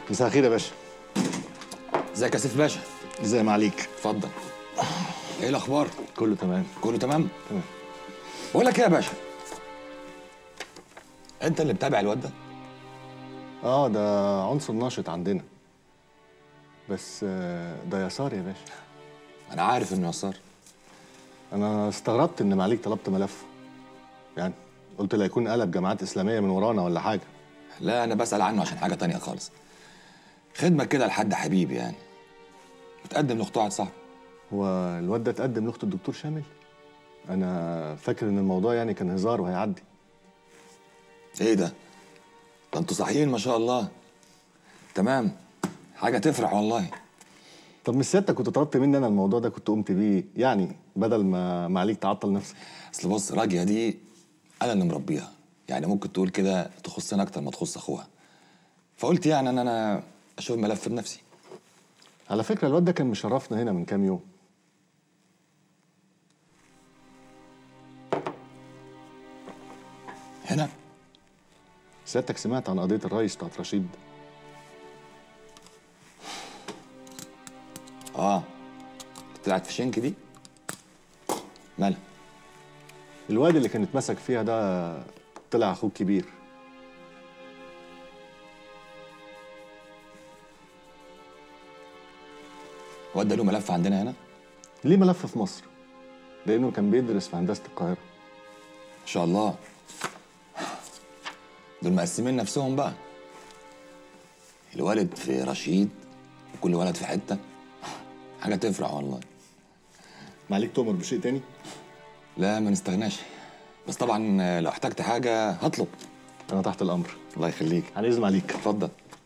مساء الخير يا باشا ازيك يا سيف باشا ازاي ما عليك اتفضل ايه الاخبار كله تمام كله تمام تمام بقول لك ايه يا باشا انت اللي متابع الواد ده اه ده عنصر ناشط عندنا بس آه، ده يسار يا باشا انا عارف انه يسار انا استغربت ان معاليك طلبت ملفه يعني قلت لا يكون قلب جماعات اسلاميه من ورانا ولا حاجه لا انا بسال عنه عشان حاجه تانية خالص خدمه كده لحد حبيبي يعني متقدم لاخت واحد صاحبي هو الواد ده اتقدم لاخت الدكتور شامل انا فاكر ان الموضوع يعني كان هزار وهيعدي ايه ده ده انتوا صحيين ما شاء الله تمام حاجه تفرح والله طب مش سيادتك كنت طلبت مني انا الموضوع ده كنت قمت بيه يعني بدل ما معاليك تعطل نفسك اصل بص راجية دي انا اللي مربيها يعني ممكن تقول كده تخصنا اكتر ما تخص اخوها فقلت يعني ان انا اشوف الملف بنفسي على فكره الواد ده كان مشرفنا هنا من كام يوم هنا سيادتك سمعت عن قضيه الرئيس بتاعت رشيد اه طلعت في شنك دي مالها الواد اللي كان اتمسك فيها ده طلع اخوك كبير الواد ده له ملف عندنا هنا ليه ملف في مصر لانه كان بيدرس في هندسه القاهره ان شاء الله دول مقسمين نفسهم بقى الولد في رشيد وكل ولد في حته حاجه تفرح والله معليك تؤمر بشيء تاني لا ما نستغناش بس طبعا لو احتجت حاجه هطلب انا تحت الامر الله يخليك على اذن عليك اتفضل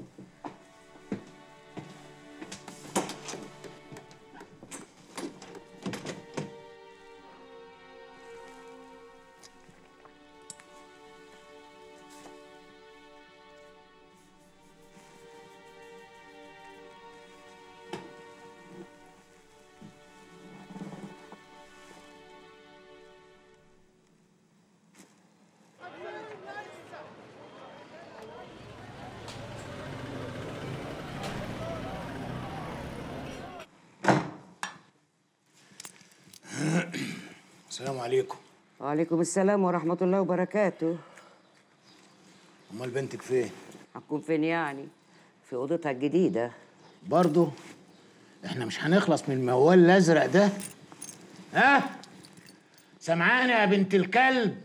السلام عليكم وعليكم السلام ورحمة الله وبركاته امال بنتك فين هتكون فين يعني؟ في أوضتها الجديدة برضه احنا مش هنخلص من الموال الازرق ده ها سمعاني يا بنت الكلب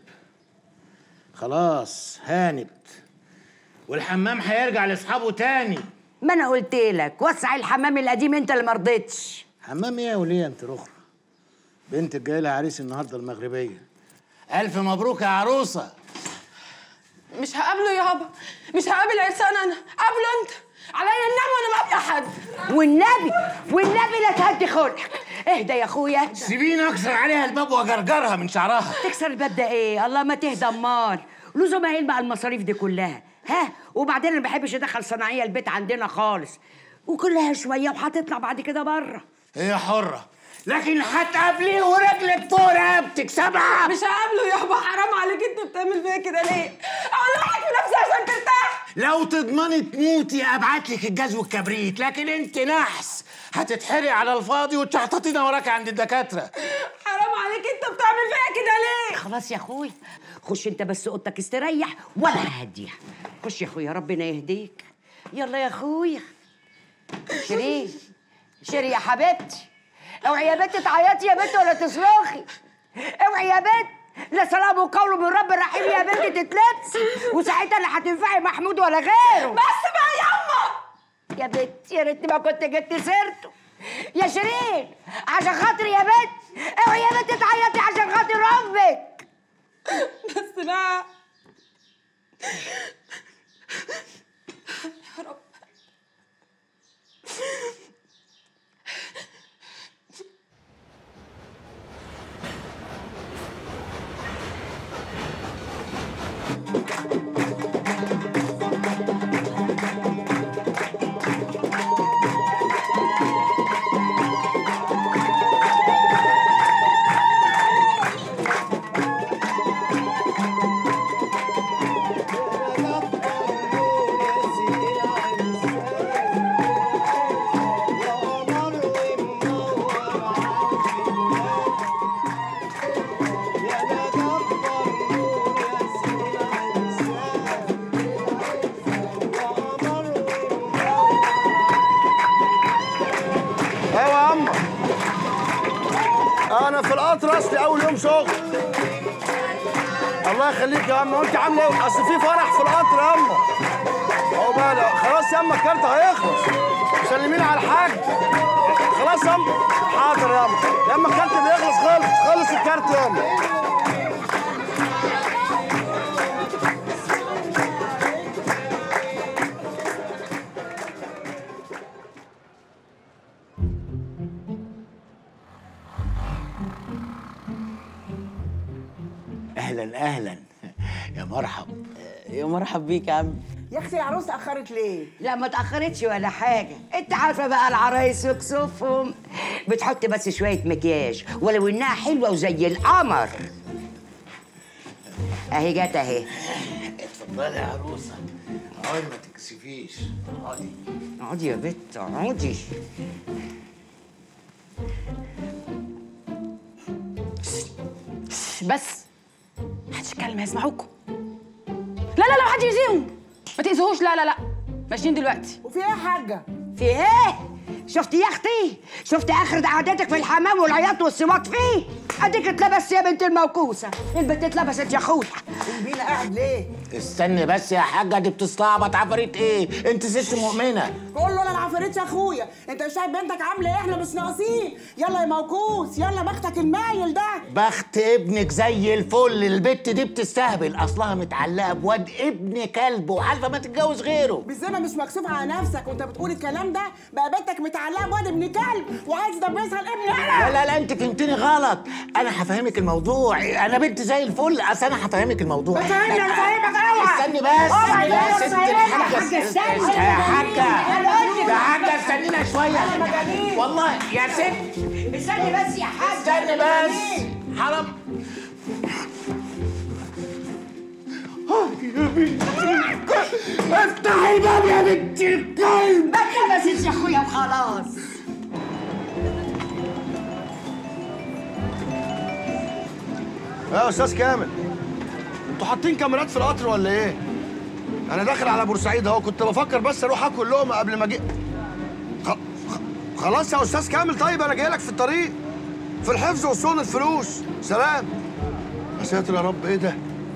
خلاص هانت والحمام هيرجع لاصحابه تاني ما أنا قلت لك وسع الحمام القديم أنت اللي مرضتش حمام ايه يا وليه انت رخرة بنتك جاي لها عريس النهارده المغربيه الف مبروك يا عروسه مش هقابله يابا مش هقابل عرسان انا قابله انت عليا النعمه انا ما ابقى حد والنبي والنبي لا تهدي خلقك اهدى يا أخويا سيبيني اكسر عليها الباب واجرجرها من شعرها تكسر الباب ده إيه؟ الله ما تهدى أمال لزوم ايه بقى المصاريف دي كلها ها وبعدين انا ما بحبش ادخل صناعيه البيت عندنا خالص وكلها شويه وهتطلع بعد كده بره هي حره لكن هتقابليه ورجلك فوق رقبتك سبعه مش هقابله يابا حرام عليك انت بتعمل فيا كده ليه اقول لك في نفسي عشان ترتاح لو تضمني تموتي ابعت لك الجاز والكبريت لكن انت نحس هتتحرق على الفاضي وتشحططينا وراك عند الدكاتره حرام عليك انت بتعمل فيا كده ليه خلاص يا اخويا خش انت بس اوضتك استريح وانا ههديها خش يا اخويا ربنا يهديك يلا يا اخويا شيرين شيري يا حبيبتي اوعي يا بنت تعيطي يا بنت ولا تصرخي اوعي يا بنت لا سلام وقول من رب الرحيم يا بنت تتلبسي وساعتها لا هتنفعي محمود ولا غيره بس بقى ياما يا بنت يا ريتني ما كنت جبت سيرته يا شيرين عشان خاطري يا بنت اوعي يا بنت تعيطي عشان خاطر ربك بس بقى يا رب انا في القطر اصلي اول يوم شغل الله يخليك يا عم وانت عامله ايه اصل في فرح في القطر يا اما اهو بقى لا، خلاص يا اما الكارت هيخلص مسلمين على الحاج خلاص يا اما حاضر يا اما يا اما الكارت بيخلص خالص خلص الكارت يا اما اهلا اهلا يا مرحب يا مرحب بيك يا عم يا اختي العروسه اخرت ليه لا ما تاخرتش ولا حاجه انت عارفه بقى العرايس وكسوفهم بتحط بس شويه مكياج ولو انها حلوه وزي القمر اهي جت اهي اتفضلي يا عروسه اقعدي ما تكسفيش اقعدي اقعدي يا بت اقعدي بس محدش يتكلم هيسمعوكوا لا لا لا محدش يأذيهم ما تأذيهوش لا لا لا ماشيين دلوقتي وفي ايه يا حاجه في ايه شفتي يا اختي شفتي اخر قعدتك في الحمام والعياط والسواك فيه اديك اتلبست يا بنت الموكوسه البنت اتلبست يا اخويا البينا قاعد ليه استني بس يا حاجه دي بتستعبط عفاريت ايه انت ست مؤمنه قول له انا العفاريت يا اخويا انت مش شايف بنتك عامله ايه احنا مش ناقصين يلا يا موكوس يلا بختك المايل ده بخت ابنك زي الفل البت دي بتستهبل اصلها متعلقه بواد ابن كلب وعارفه ما تتجوز غيره بالذمه مش مكسوف على نفسك وانت بتقول الكلام ده بقى بنتك متعلقه بواد ابن كلب وعايز تدبسها لابن لا انا لا لا انت فهمتني غلط انا هفهمك الموضوع انا بنت زي الفل اصل انا هفهمك الموضوع فهمني انا فاهمك اوعى استني بس اوعى يا يا ست فاهمني الحاجه يا حاجة، استني. است- يا حاجه أنا يا حاجه استنينا شويه مجانين. والله يا ست استني بس يا حاج استني بس حرام يا بنت الكلب افتحي الباب يا بنت الكلب ما اتلبست يا اخويا وخلاص يا استاذ كامل انتوا حاطين كاميرات في القطر ولا ايه انا داخل على بورسعيد اهو كنت بفكر بس اروح اكل لقمه قبل ما اجي خ... خ... خلاص يا استاذ كامل طيب انا جاي لك في الطريق في الحفظ وصون الفلوس سلام يا ساتر يا رب ايه ده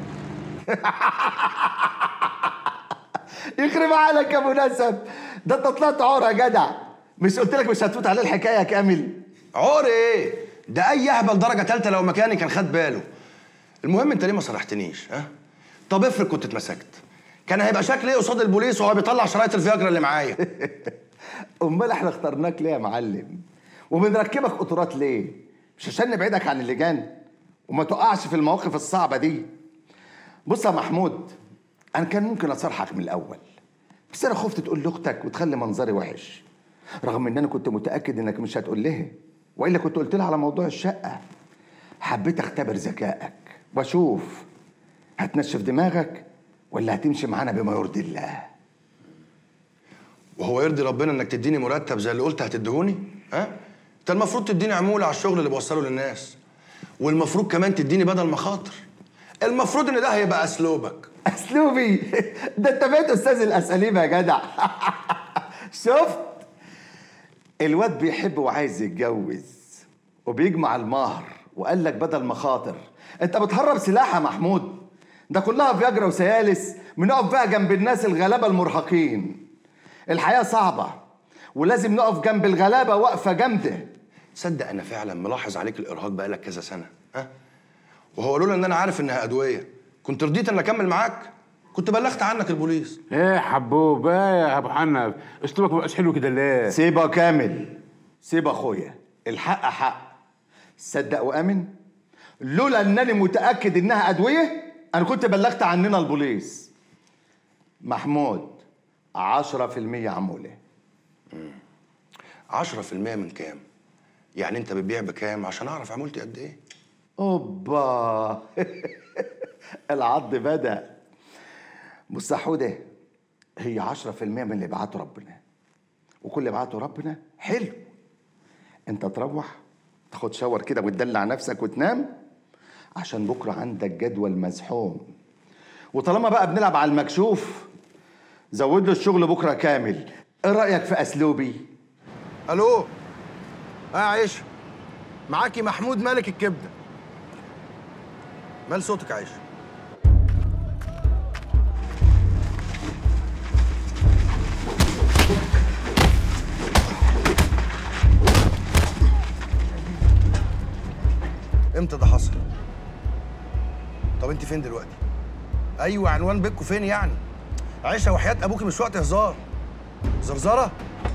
يخرب عليك يا مناسب ده انت طلعت عور يا جدع مش قلت لك مش هتفوت عليه الحكايه يا كامل عور ايه ده اي اهبل درجه ثالثه لو مكاني كان خد باله المهم انت ليه ما صرحتنيش ها طب افرض كنت اتمسكت كان هيبقى شكلي ايه قصاد البوليس وهو بيطلع شرايط الفياجرا اللي معايا امال احنا اخترناك ليه يا معلم وبنركبك قطورات ليه مش عشان نبعدك عن اللجان وما تقعش في المواقف الصعبه دي بص يا محمود انا كان ممكن اصارحك من الاول بس انا خفت تقول لاختك وتخلي منظري وحش رغم ان انا كنت متاكد انك مش هتقول لها والا كنت قلت لها على موضوع الشقه حبيت اختبر ذكائك واشوف هتنشف دماغك ولا هتمشي معانا بما يرضي الله وهو يرضي ربنا انك تديني مرتب زي اللي قلت هتديهوني ها انت المفروض تديني عموله على الشغل اللي بوصله للناس والمفروض كمان تديني بدل مخاطر المفروض ان ده هيبقى اسلوبك اسلوبي ده انت بقيت استاذ الاساليب يا جدع شفت الواد بيحب وعايز يتجوز وبيجمع المهر وقال لك بدل مخاطر انت بتهرب سلاح يا محمود ده كلها فياجرا وسيالس بنقف بقى جنب الناس الغلابه المرهقين الحياه صعبه ولازم نقف جنب الغلابه وقفه جامده تصدق انا فعلا ملاحظ عليك الارهاق بقالك كذا سنه ها وهو لولا ان انا عارف انها ادويه كنت رضيت ان اكمل معاك كنت بلغت عنك البوليس ايه حبوب ايه يا ابو حنف اسلوبك مبقاش حلو كده ليه سيبه كامل سيب اخويا الحق حق صدق وامن لولا انني متاكد انها ادويه انا كنت بلغت عننا البوليس محمود 10% عموله 10% من كام يعني انت بتبيع بكام عشان اعرف عمولتي قد ايه اوبا العض بدا بص يا حوده هي 10% من اللي بعته ربنا وكل اللي بعته ربنا حلو انت تروح تاخد شاور كده وتدلع نفسك وتنام عشان بكره عندك جدول مزحوم وطالما بقى بنلعب على المكشوف زود له الشغل بكره كامل ايه رايك في اسلوبي الو اه يا عيشه معاكي محمود ملك الكبده مال صوتك يا عيشه امتى ده حصل طب انت فين دلوقتي ايوه عنوان بيتكم فين يعني عيشه وحياه ابوكي مش وقت هزار زرزره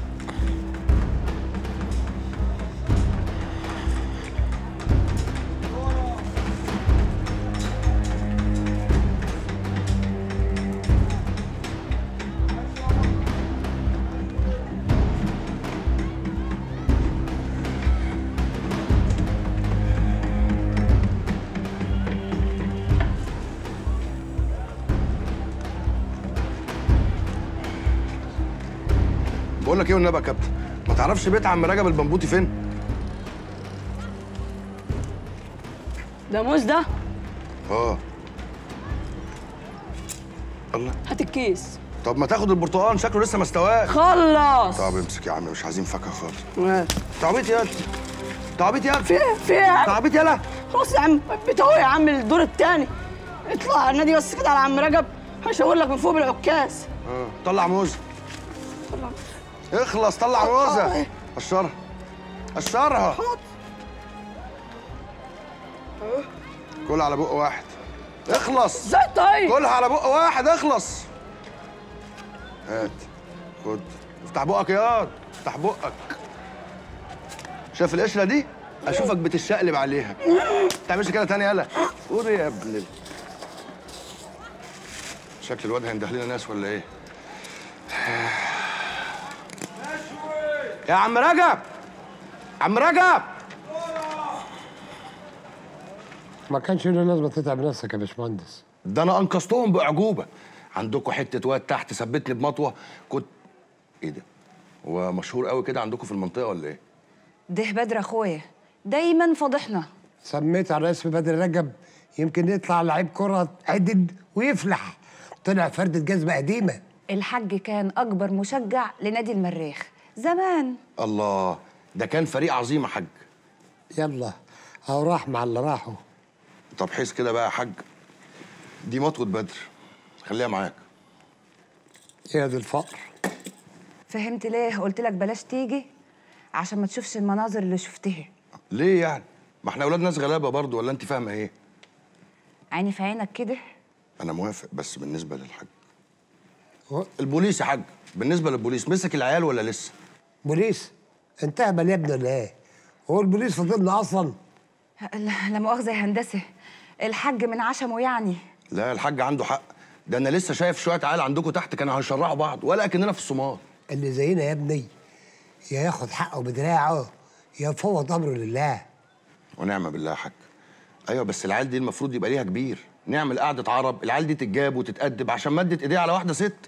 بقول لك ايه والنبي يا كابتن ما تعرفش بيت عم رجب البنبوطي فين ده موز ده اه الله هات الكيس طب ما تاخد البرتقال شكله لسه ما استواش خلص طب امسك يا عم مش عايزين فاكهه خالص آه. تعبيط يا تعبيط يا في إيه؟ في إيه يا عم؟ تعبيط يلا خلاص يا عم بتهو يا عم الدور التاني اطلع على النادي بس كده على عم رجب هشاور لك من فوق بالعكاز اه طلع موزه اخلص طلع موزه قشرها قشرها كل على بق واحد اخلص ازاي طيب كلها على بق واحد اخلص هات خد افتح بقك ياض افتح بقك شايف القشره دي اشوفك بتشقلب عليها ما تعملش كده تاني يلا قول يا ابن ال- شكل الواد هينده لنا ناس ولا ايه يا عم رجب عم رجب ما كانش له لازمه تتعب نفسك يا باشمهندس ده انا انقذتهم باعجوبه عندكم حته واد تحت ثبتني بمطوه كنت ايه ده هو مشهور قوي كده عندكم في المنطقه ولا ايه ده بدر اخويا دايما فضحنا سميت على اسم بدر رجب يمكن يطلع لعيب كره عدل ويفلح طلع فردة جزمه قديمه الحاج كان اكبر مشجع لنادي المريخ زمان الله ده كان فريق عظيم يا حاج يلا اهو راح مع اللي راحوا طب حس كده بقى يا حاج دي مطوه بدر خليها معاك يا دي الفقر فهمت ليه قلت لك بلاش تيجي عشان ما تشوفش المناظر اللي شفتها ليه يعني ما احنا اولاد ناس غلابه برضو ولا انت فاهمه ايه عيني في عينك كده انا موافق بس بالنسبه للحاج البوليس يا حاج بالنسبه للبوليس مسك العيال ولا لسه بوليس انت اهبل يا ابني ولا ايه هو البوليس فضلنا اصلا لا لا مؤاخذه يا هندسه الحاج من عشمه يعني لا الحاج عنده حق ده انا لسه شايف شويه عيال عندكم تحت كانوا هيشرعوا بعض ولا كاننا في الصومال اللي زينا يا ابني يا ياخد حقه بدراعه يا فوض امره لله ونعم بالله يا حاج ايوه بس العيال دي المفروض يبقى ليها كبير نعمل قعده عرب العيال دي تتجاب وتتأدب عشان مدت ايديها على واحده ست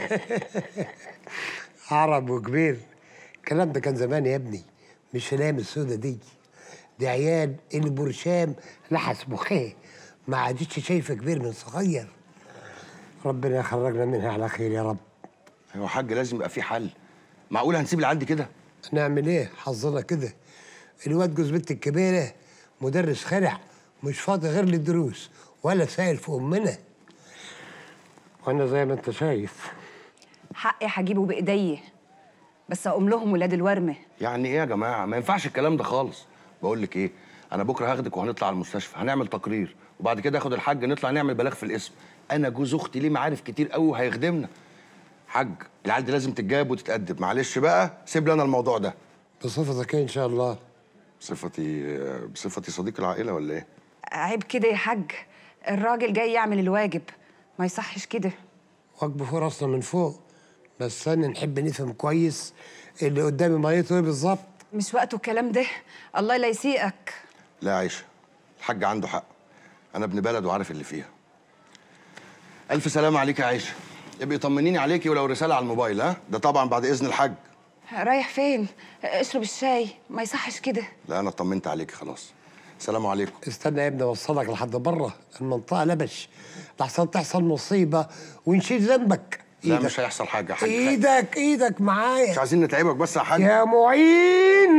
عرب وكبير الكلام ده كان زمان يا ابني مش في الايام السودة دي دي عيال اللي برشام لحس مخيه ما عادتش شايفه كبير من صغير ربنا يخرجنا منها على خير يا رب ايوه يا حاج لازم يبقى في حل معقول هنسيب العيال دي كده نعمل ايه حظنا كده الواد جوز بنت الكبيره مدرس خرع مش فاضي غير للدروس ولا سائل في امنا وانا زي ما انت شايف حقي هجيبه بايديا بس اقوم لهم ولاد الورمه يعني ايه يا جماعه ما ينفعش الكلام ده خالص بقول لك ايه انا بكره هاخدك وهنطلع على المستشفى هنعمل تقرير وبعد كده اخد الحاج نطلع نعمل بلاغ في الاسم انا جوز اختي ليه معارف كتير قوي وهيخدمنا حاج العيال دي لازم تتجاب وتتأدب معلش بقى سيب لنا الموضوع ده بصفتك ايه ان شاء الله بصفتي بصفتي صديق العائله ولا ايه عيب كده يا حاج الراجل جاي يعمل الواجب ما يصحش كده واجبه فوق راسنا من فوق بس انا نحب نفهم كويس اللي قدامي ميته ايه بالظبط مش وقته الكلام ده الله لا يسيئك لا يا عيشه الحاج عنده حق انا ابن بلد وعارف اللي فيها الف سلامه عليك يا عيشه ابقي طمنيني عليكي ولو رساله على الموبايل ها ده طبعا بعد اذن الحاج رايح فين اشرب الشاي ما يصحش كده لا انا طمنت عليكي خلاص سلام عليكم استنى يا ابني اوصلك لحد بره المنطقه لبش لحسن تحصل مصيبه ونشيل ذنبك لا مش هيحصل حاجه يا حاج ايدك ايدك معايا مش عايزين نتعبك بس يا حاج يا معين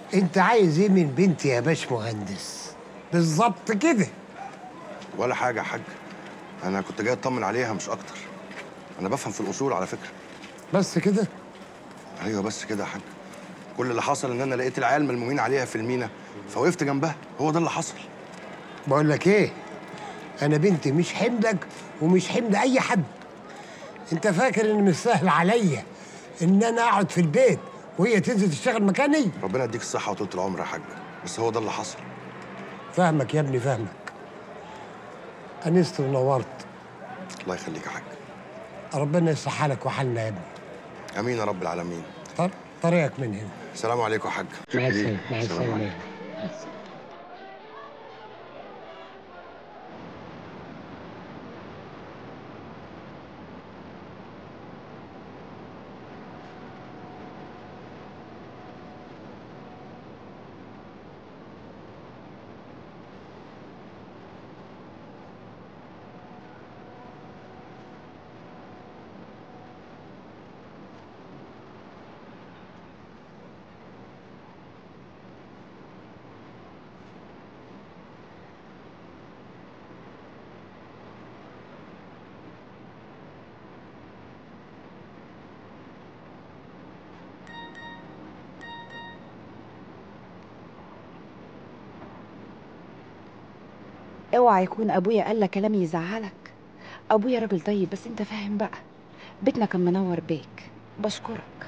انت عايز ايه من بنتي يا باش مهندس بالظبط كده ولا حاجه يا حاج انا كنت جاي اطمن عليها مش اكتر انا بفهم في الاصول على فكره بس كده ايوه بس كده يا حاج كل اللي حصل ان انا لقيت العيال ملمومين عليها في المينا فوقفت جنبها هو ده اللي حصل بقول لك ايه انا بنتي مش حملك ومش حمل اي حد انت فاكر ان مش سهل عليا ان انا اقعد في البيت وهي تنزل تشتغل مكاني ربنا يديك الصحه وطول العمر يا حاج بس هو ده اللي حصل فاهمك يا ابني فاهمك انست ونورت الله يخليك يا حاج ربنا يصلح حالك وحالنا يا ابني امين يا رب العالمين طر- طريقك من هنا السلام عليكم يا حاج مع السلامه مع السلام السلامه عليكم. اوعى يكون ابويا قال لك كلام يزعلك ابويا راجل طيب بس انت فاهم بقى بيتنا كان منور بيك بشكرك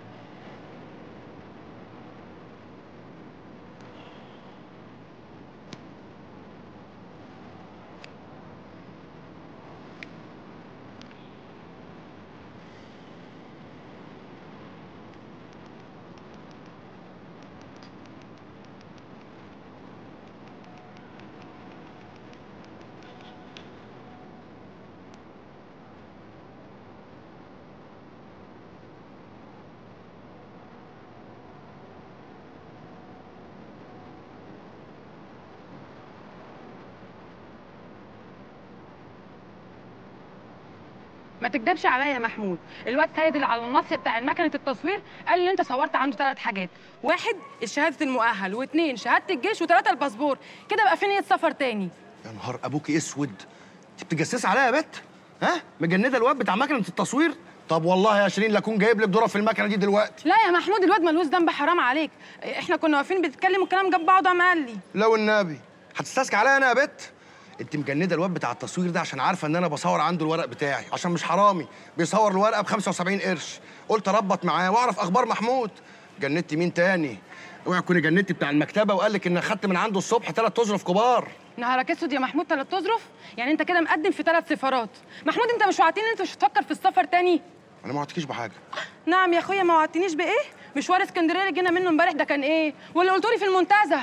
ما تكدبش عليا يا محمود الواد سيد اللي على النص بتاع مكنه التصوير قال لي انت صورت عنده ثلاث حاجات واحد شهاده المؤهل واثنين شهاده الجيش وثلاثه الباسبور كده بقى في نيه سفر تاني يا نهار ابوك اسود انت بتجسس عليا يا بت ها مجنده الواد بتاع مكنه التصوير طب والله يا شيرين لاكون جايب لك ذره في المكنه دي دلوقتي لا يا محمود الواد ملوش ذنب حرام عليك احنا كنا واقفين بنتكلم والكلام جاب بعضه قام قال لي لو النبي هتستسكى عليا انا يا بت انت مجنده الواد بتاع التصوير ده عشان عارفه ان انا بصور عنده الورق بتاعي عشان مش حرامي بيصور الورقه ب 75 قرش قلت اربط معاه واعرف اخبار محمود جندت مين تاني اوعي تكوني جندتي بتاع المكتبه وقال لك ان اخدت من عنده الصبح ثلاث اظرف كبار نهارك اسود يا محمود ثلاث تظرف يعني انت كده مقدم في ثلاث سفارات محمود انت مش وعدتني ان انت مش هتفكر في السفر تاني انا ما وعدتكيش بحاجه نعم يا اخويا ما وعدتنيش بايه مشوار اسكندريه اللي جينا منه امبارح ده كان ايه واللي قلت لي في المنتزه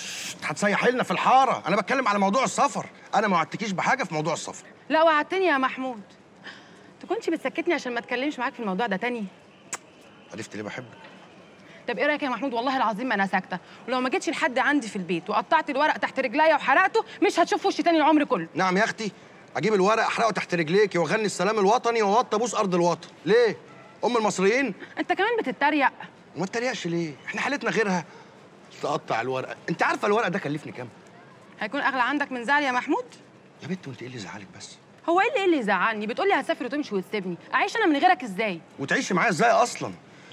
هتسيح لنا في الحاره انا بتكلم على موضوع السفر انا ما وعدتكيش بحاجه في موضوع السفر لا وعدتني يا محمود تكونش بتسكتني عشان ما اتكلمش معاك في الموضوع ده تاني عرفت ليه بحبك طب ايه رايك يا محمود والله العظيم ما انا ساكته ولو ما جيتش لحد عندي في البيت وقطعت الورق تحت رجليا وحرقته مش هتشوف وشي تاني العمر كله نعم يا اختي اجيب الورق احرقه تحت رجليكي واغني السلام الوطني واوطي ابوس ارض الوطن ليه ام المصريين انت كمان بتتريق وما تتريقش ليه احنا حالتنا غيرها تقطع الورقه انت عارفه الورق ده كلفني كام هيكون اغلى عندك من زعل يا محمود يا بنت وانت ايه اللي زعلك بس هو ايه اللي ايه اللي يزعلني بتقولي هسافر وتمشي وتسيبني اعيش انا من غيرك ازاي وتعيشي معايا ازاي اصلا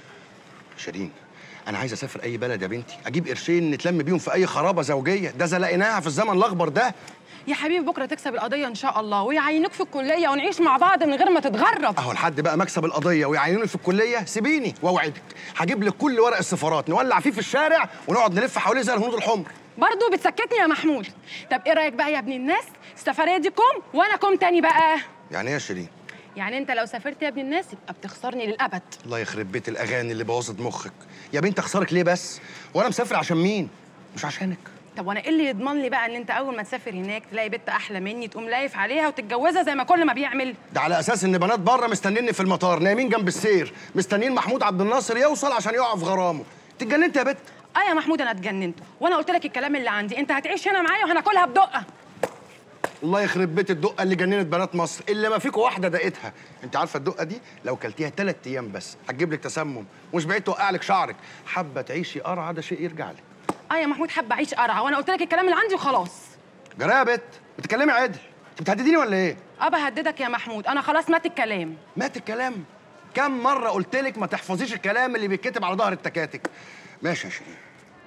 شيرين انا عايز اسافر اي بلد يا بنتي اجيب قرشين نتلم بيهم في اي خرابه زوجيه ده زلقناها في الزمن الاخضر ده يا حبيبي بكره تكسب القضيه ان شاء الله ويعينوك في الكليه ونعيش مع بعض من غير ما تتغرب اهو لحد بقى مكسب القضيه ويعينوني في الكليه سيبيني واوعدك هجيب لك كل ورق السفارات نولع فيه في الشارع ونقعد نلف حواليه زي الهنود الحمر برضه بتسكتني يا محمود طب ايه رايك بقى يا ابن الناس السفريه دي كوم وانا كوم تاني بقى يعني ايه يا شيرين يعني انت لو سافرت يا ابن الناس يبقى بتخسرني للابد الله يخرب بيت الاغاني اللي بوظت مخك يا بنت اخسرك ليه بس وانا مسافر عشان مين مش عشانك طب وانا ايه اللي يضمن لي بقى ان انت اول ما تسافر هناك تلاقي بنت احلى مني تقوم لايف عليها وتتجوزها زي ما كل ما بيعمل ده على اساس ان بنات بره مستنيني في المطار نايمين جنب السير مستنيين محمود عبد الناصر يوصل عشان يقع في غرامه اتجننت يا بت اه يا محمود انا اتجننت وانا قلت لك الكلام اللي عندي انت هتعيش هنا معايا وهناكلها بدقه الله يخرب بيت الدقه اللي جننت بنات مصر اللي ما فيكوا واحده دقتها انت عارفه الدقه دي لو كلتيها ثلاث ايام بس هتجيب لك تسمم مش بعيد توقع لك شعرك حابه تعيشي قرعه ده شيء يرجع لك اه يا محمود حابه اعيش قرعه وانا قلت لك الكلام اللي عندي وخلاص جرى يا بت بتتكلمي عدل انت بتهدديني ولا ايه اه بهددك يا محمود انا خلاص مات الكلام مات الكلام كم مره قلت لك ما تحفظيش الكلام اللي بيتكتب على ظهر التكاتك ماشي يا شيرين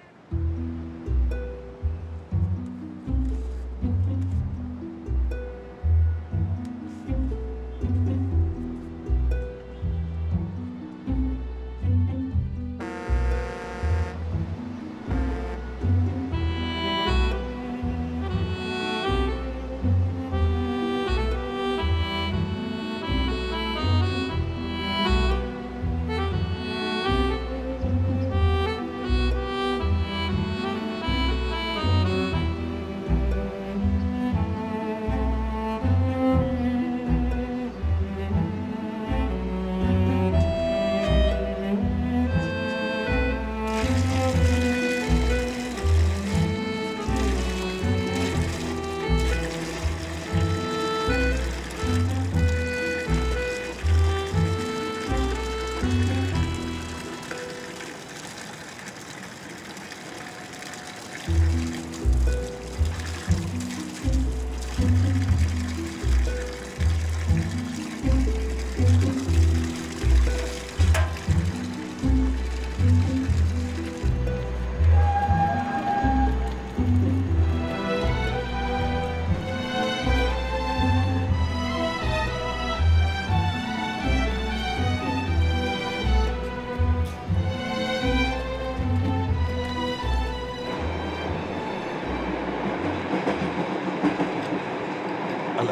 الله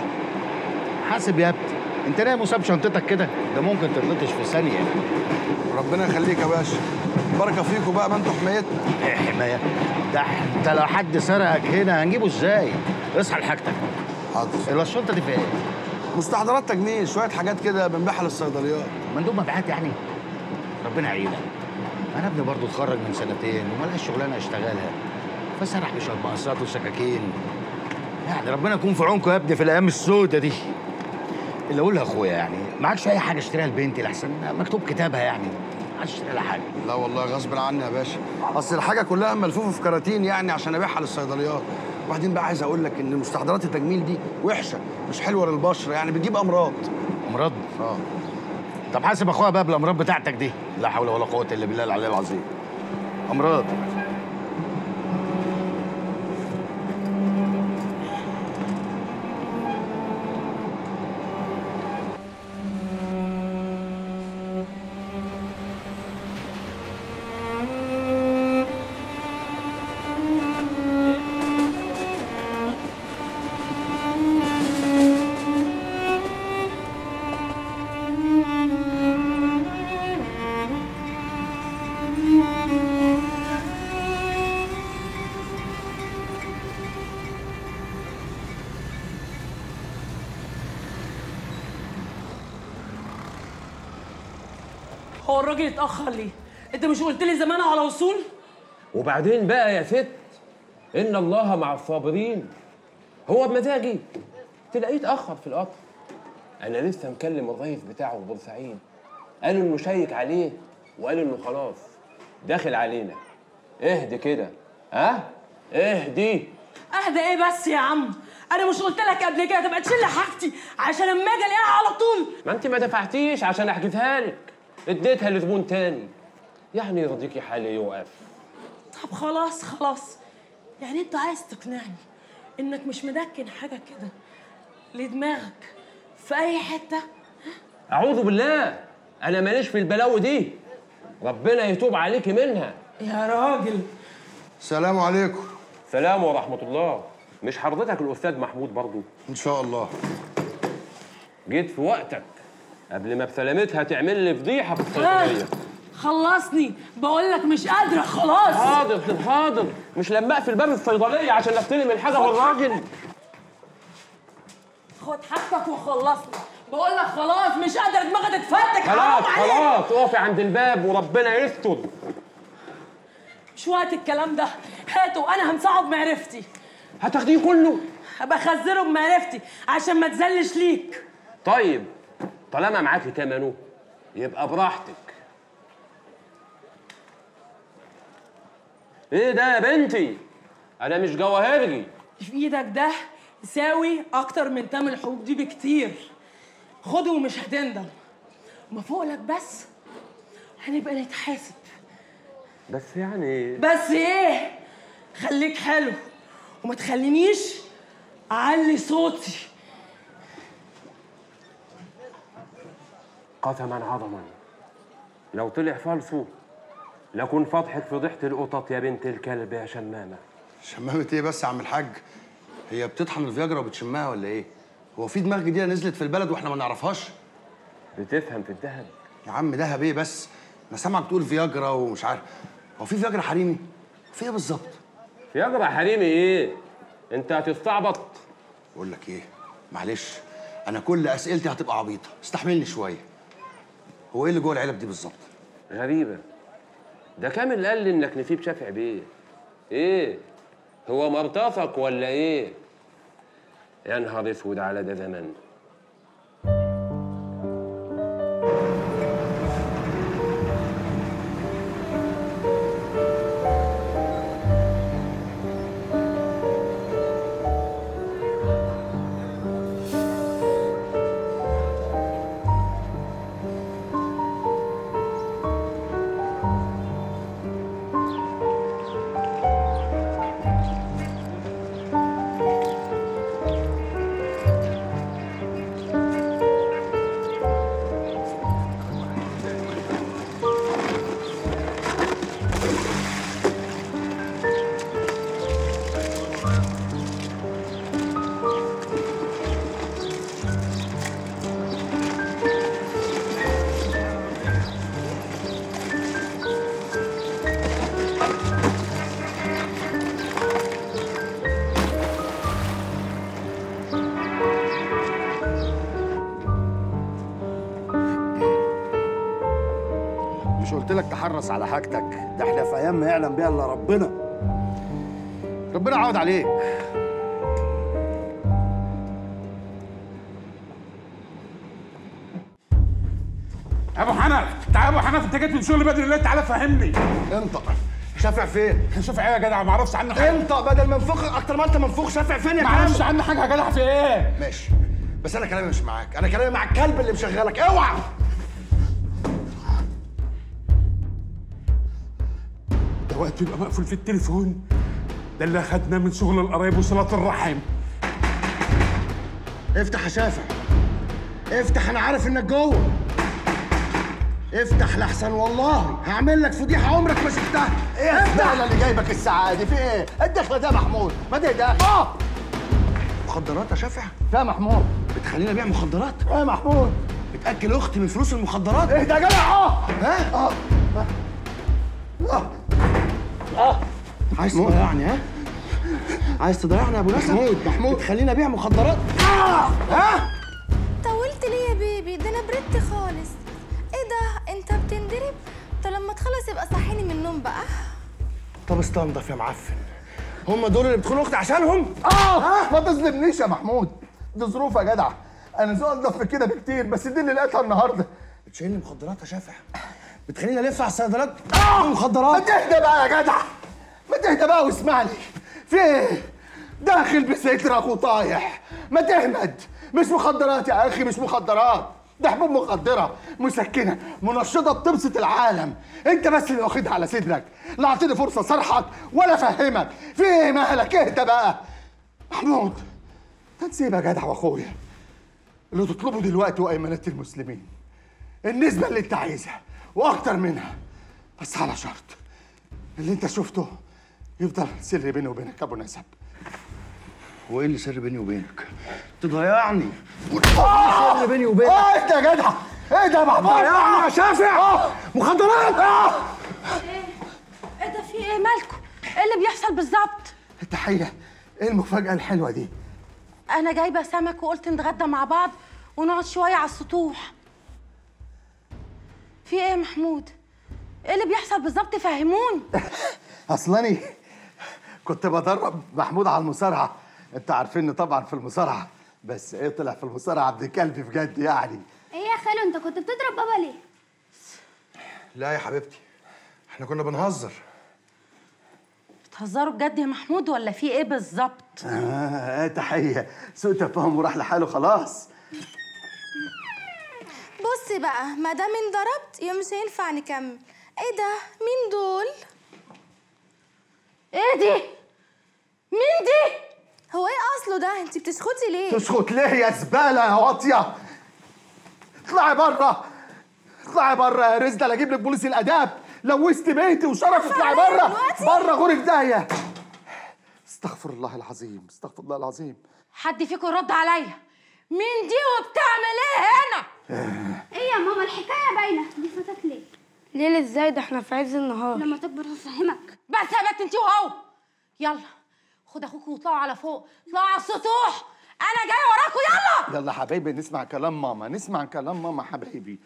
حاسب يا ابني انت نايم وساب شنطتك كده ده ممكن تتلطش في ثانيه ربنا يخليك يا باشا بركه فيكم بقى ما انتوا حمايتنا ايه حمايه ده انت لو حد سرقك هنا هنجيبه ازاي اصحى لحاجتك حاضر الا الشنطه دي فيها ايه مستحضرات تجميل شويه حاجات كده بنبيعها للصيدليات مندوب مبيعات يعني ربنا يعينك انا ابني برضه اتخرج من سنتين وملهاش شغلانه اشتغلها فسرح بشويه مقصات وسكاكين يعني ربنا يكون في عونكم يا ابني في الايام السودة دي اللي اقولها اخويا يعني معكش اي حاجه اشتريها لبنتي لحسن مكتوب كتابها يعني ما عادش اشتري لها حاجه لا والله غصب عني يا باشا اصل الحاجه كلها ملفوفه في كراتين يعني عشان ابيعها للصيدليات وبعدين بقى عايز اقول لك ان مستحضرات التجميل دي وحشه مش حلوه للبشره يعني بتجيب امراض امراض اه طب حاسب اخويا بقى بالامراض بتاعتك دي لا حول ولا قوه الا بالله العلي العظيم امراض هو الراجل اتأخر ليه؟ أنت مش قلت لي زمان على وصول؟ وبعدين بقى يا ست ان الله مع الصابرين هو بمزاجي تلاقيه اتاخر في القطر انا لسه مكلم الرئيس بتاعه في بورسعيد قالوا انه شيك عليه وقال انه خلاص داخل علينا اهدي كده ها اهدي أهدى إيه بس يا عم؟ أنا مش قلت لك قبل كده تبقى تشيل حاجتي عشان أما أجي ألاقيها على طول ما انت ما دفعتيش عشان احجزها لك اديتها لزبون تاني يعني يرضيكي حالي يوقف طب خلاص خلاص يعني أنت عايز تقنعني إنك مش مدكن حاجة كده لدماغك في أي حتة؟ اعوذ بالله انا ماليش في البلاوي دي ربنا يتوب عليكي منها يا راجل السلام عليكم سلام ورحمه الله مش حضرتك الاستاذ محمود برضو ان شاء الله جيت في وقتك قبل ما بسلامتها تعمل لي فضيحه في الصيدليه خلصني بقول لك مش قادرة خلاص حاضر حاضر مش لما اقفل باب الصيدليه عشان استلم الحاجه والراجل خد حاجتك وخلصني بقول لك خلاص مش قادرة دماغي تتفتك خلاص حرام عليك خلاص اقفي عند الباب وربنا يستر مش وقت الكلام ده هاته انا هنصعب معرفتي هتاخديه كله ابقى اخزره بمعرفتي عشان ما تزلش ليك طيب طالما معاكي تمنه يبقى براحتك ايه ده يا بنتي انا مش جواهرجي في ايدك ده يساوي اكتر من تمن الحبوب دي بكتير خده ومش هتندم ما فوقلك بس هنبقى نتحاسب بس يعني بس ايه خليك حلو وما تخلينيش اعلي صوتي قسما عظما لو طلع فالصو لكن فضحك فضيحة القطط يا بنت الكلب يا شمامة شمامة ايه بس يا عم الحاج هي بتطحن الفياجرا وبتشمها ولا ايه هو في دماغ جديده نزلت في البلد واحنا ما نعرفهاش بتفهم في الذهب يا عم دهب ايه بس انا سامعك تقول فياجرا ومش عارف هو في فياجرا حريمي في ايه بالظبط فياجرا حريمي ايه انت هتستعبط بقول لك ايه معلش انا كل اسئلتي هتبقى عبيطه استحملني شويه هو ايه اللي جوه العلب دي بالظبط غريبة ده كامل قال لي انك نسيب شافع بيه ايه هو مرتفق ولا ايه يا نهار اسود على ده زمان مش قلت لك تحرص على حاجتك ده احنا في ايام ما يعلم بيها الا ربنا ربنا عوض عليك ابو حنف تعال ابو حنف انت جيت من شغل بدري ليه تعالى فهمني انطق شافع فين؟ شافع ايه يا جدع ما اعرفش عنه حاجه انطق بدل ما انفخ اكتر ما انت منفوخ شافع فين يا ما اعرفش كلام؟ عنه حاجه يا جدع في ايه ماشي بس انا كلامي مش معاك انا كلامي مع الكلب اللي مشغلك اوعى ده وقت يبقى مقفول في التليفون ده اللي اخدناه من شغل القرايب وصلاه الرحم افتح يا شافع افتح انا عارف انك جوه افتح لحسن والله هعمل لك فضيحه عمرك ما شفتها ايه الزعلة اللي جايبك السعادة في ايه؟ الدخلة ده محمود ما ده ده اه مخدرات يا شافع ده محمود بتخليني ابيع مخدرات ايه محمود بتاكل اختي من فلوس المخدرات ايه ده يا جدع اه ها اه اه اه عايز تضيعني ها عايز تضيعني يا ابو نسب محمود محمود بتخليني ابيع مخدرات اه ها طولت ليه يا بيبي ده انا بردت خالص ايه ده انت بتندرب طب لما تخلص يبقى صحيني من النوم بقى طب استنضف يا معفن هم دول اللي بتخونوا اختي عشانهم اه ما تظلمنيش يا محمود دي ظروف يا جدع انا ذوق انضف من كده بكتير بس دي اللي لقيتها النهارده بتشيلني مخدرات يا شافع بتخليني الف على الصيدلات آه! ما مخدرات تهدى بقى يا جدع ما تهدى بقى واسمعني في ايه داخل بسترك وطايح ما تهمد مش مخدرات يا اخي مش مخدرات ده حبوب مخدرة مسكنة منشطة بتبسط العالم انت بس اللي واخدها على صدرك لا اعطيني فرصة صرحك ولا افهمك في ايه مالك اهدى بقى محمود تنسيب يا جدع واخويا اللي تطلبه دلوقتي وايمانات المسلمين النسبة اللي انت عايزها واكتر منها بس على شرط اللي انت شفته يفضل سر بيني وبينك ابو نسب هو ايه اللي سر بيني وبينك تضيعني آه! سر بيني وبينك اه انت يا جدع ايه ده يا محمود ضيعني يا شافع مخدرات ايه ده في ايه مالكم؟ ايه اللي بيحصل بالظبط؟ التحية ايه المفاجأة الحلوة دي انا جايبه سمك وقلت نتغدى مع بعض ونقعد شويه على السطوح في ايه يا محمود؟ ايه اللي بيحصل بالظبط فهموني اصلاني كنت بدرب محمود على المصارعة انت عارفيني طبعا في المصارعه بس ايه طلع في المصارعه ابن كلب بجد يعني ايه يا خالو انت كنت بتضرب بابا ليه لا يا حبيبتي احنا كنا بنهزر بتهزروا بجد يا محمود ولا في ايه بالظبط اه آه، تحيه سوء تفاهم وراح لحاله خلاص بص بقى ما دام انضربت يا مش هينفع نكمل ايه ده مين دول ايه دي مين دي هو ايه اصله ده انت بتسكتي ليه تسكت ليه يا زباله يا واطيه اطلعي بره اطلعي بره يا رزدة لا اجيب لك بوليس الاداب لوثت بيتي وشرفي اطلعي بره بره غورك داهيه استغفر الله العظيم استغفر الله العظيم حد فيكم يرد عليا مين دي وبتعمل ايه هنا ايه يا ماما الحكايه باينه دي فاتك ليه ليل ازاي ده احنا في عز النهار لما تكبر هفهمك بس يا بنت انت وهو يلا خد اخوك واطلعوا على فوق اطلعوا على السطوح انا جاي وراكم يلا يلا حبايبي نسمع كلام ماما نسمع كلام ماما حبايبي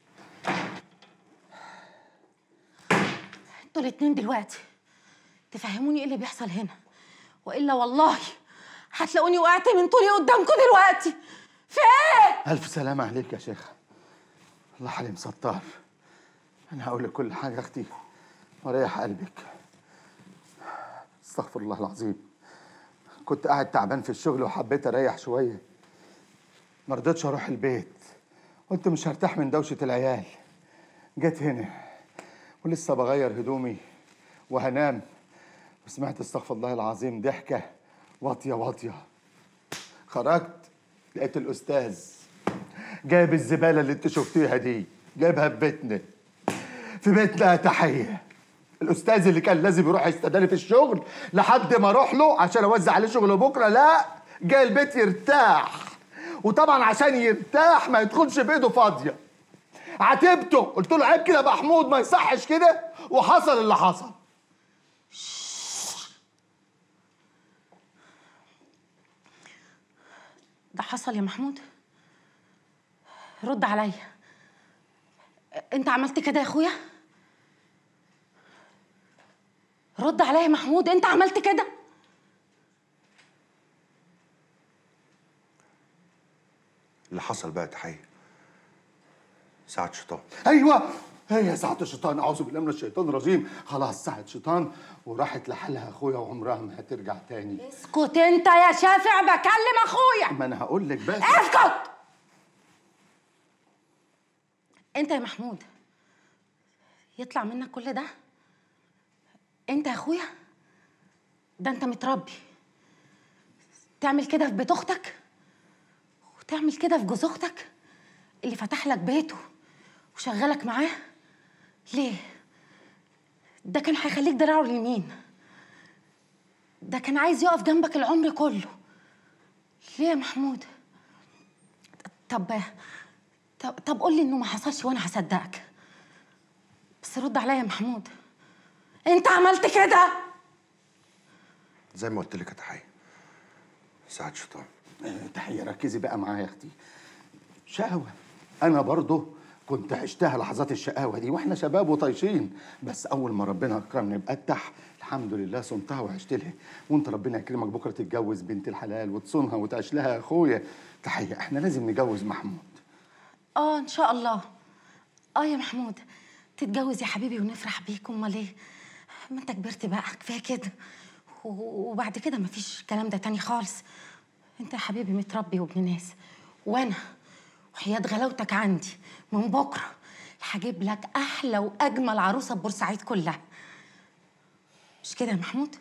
انتوا الاتنين دلوقتي تفهموني ايه اللي بيحصل هنا والا والله هتلاقوني وقعت من طولي قدامكم دلوقتي في ايه الف سلامه عليك يا شيخ الله حليم ستار انا هقول لك كل حاجه يا اختي وريح قلبك استغفر الله العظيم كنت قاعد تعبان في الشغل وحبيت اريح شويه ما رضيتش اروح البيت قلت مش هرتاح من دوشه العيال جيت هنا ولسه بغير هدومي وهنام وسمعت استغفر الله العظيم ضحكه واطيه واطيه خرجت لقيت الاستاذ جايب الزباله اللي انت شفتيها دي جايبها في بيتنا في بيتنا تحيه الاستاذ اللي كان لازم يروح يستداني في الشغل لحد ما اروح له عشان اوزع عليه شغل بكره لا جاي البيت يرتاح وطبعا عشان يرتاح ما يدخلش بايده فاضيه عاتبته قلت له عيب كده يا محمود ما يصحش كده وحصل اللي حصل ده حصل يا محمود رد عليا انت عملت كده يا اخويا رد عليا يا محمود انت عملت كده اللي حصل بقى تحيه ساعة شيطان ايوه هي ساعة الشيطان اعوذ بالله من الشيطان الرجيم خلاص ساعة شيطان وراحت لحالها اخويا وعمرها ما هترجع تاني اسكت انت يا شافع بكلم اخويا ما انا هقول لك بس اسكت انت يا محمود يطلع منك كل ده انت يا اخويا ده انت متربي تعمل كده في بيت اختك وتعمل كده في جوز اختك اللي فتح لك بيته وشغلك معاه ليه ده كان هيخليك دراعه اليمين ده كان عايز يقف جنبك العمر كله ليه يا محمود طب طب, طب قول لي انه ما حصلش وانا هصدقك بس رد عليا يا محمود انت عملت كده زي ما قلت لك يا تحيه ساعة شيطان آه، تحية ركزي بقى معايا يا اختي شقاوة انا برضه كنت عشتها لحظات الشقاوة دي واحنا شباب وطايشين بس اول ما ربنا اكرمني بأتح الحمد لله صنتها وعشت لها وانت ربنا يكرمك بكره تتجوز بنت الحلال وتصونها وتعيش لها يا اخويا تحية احنا لازم نجوز محمود اه ان شاء الله اه يا محمود تتجوز يا حبيبي ونفرح بيك امال ايه ما انت كبرت بقى كفايه كده و- وبعد كده مفيش الكلام ده تاني خالص انت يا حبيبي متربي وابن ناس وانا وحياة غلاوتك عندي من بكره هجيب لك احلى واجمل عروسه بورسعيد كلها مش كده يا محمود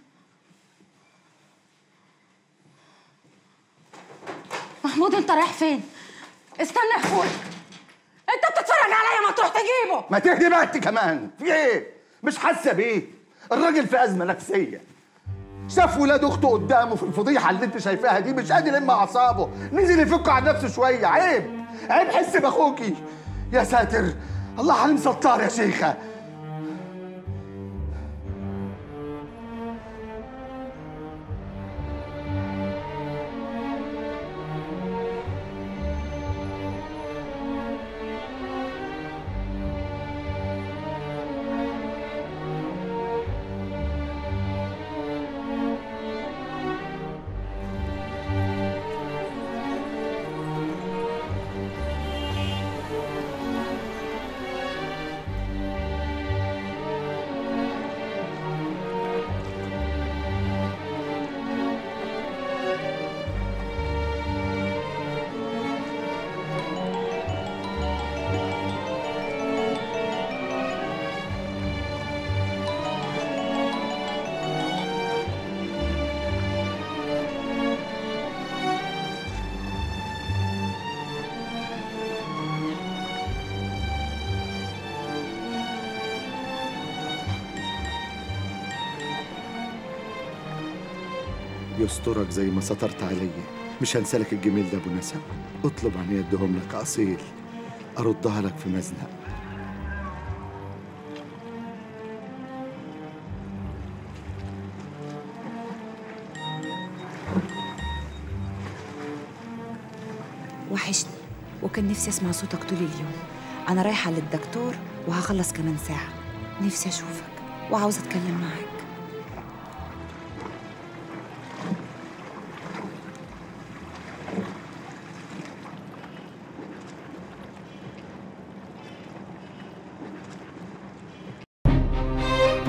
محمود انت رايح فين استنى يا اخويا انت بتتفرج عليا ما تروح تجيبه ما تهدي بقى انت كمان في ايه مش حاسه بيه الراجل في ازمه نفسيه شاف ولاد اخته قدامه في الفضيحه اللي انت شايفاها دي مش قادر يلم اعصابه نزل يفك عن نفسه شويه عيب عيب حس باخوكي يا ساتر الله حليم ستار يا شيخه يسترك زي ما سترت عليا مش هنسالك الجميل ده ابو نسب اطلب عن يدهم لك اصيل اردها لك في مزنق وحشني وكان نفسي اسمع صوتك طول اليوم انا رايحه للدكتور وهخلص كمان ساعه نفسي اشوفك وعاوزه اتكلم معاك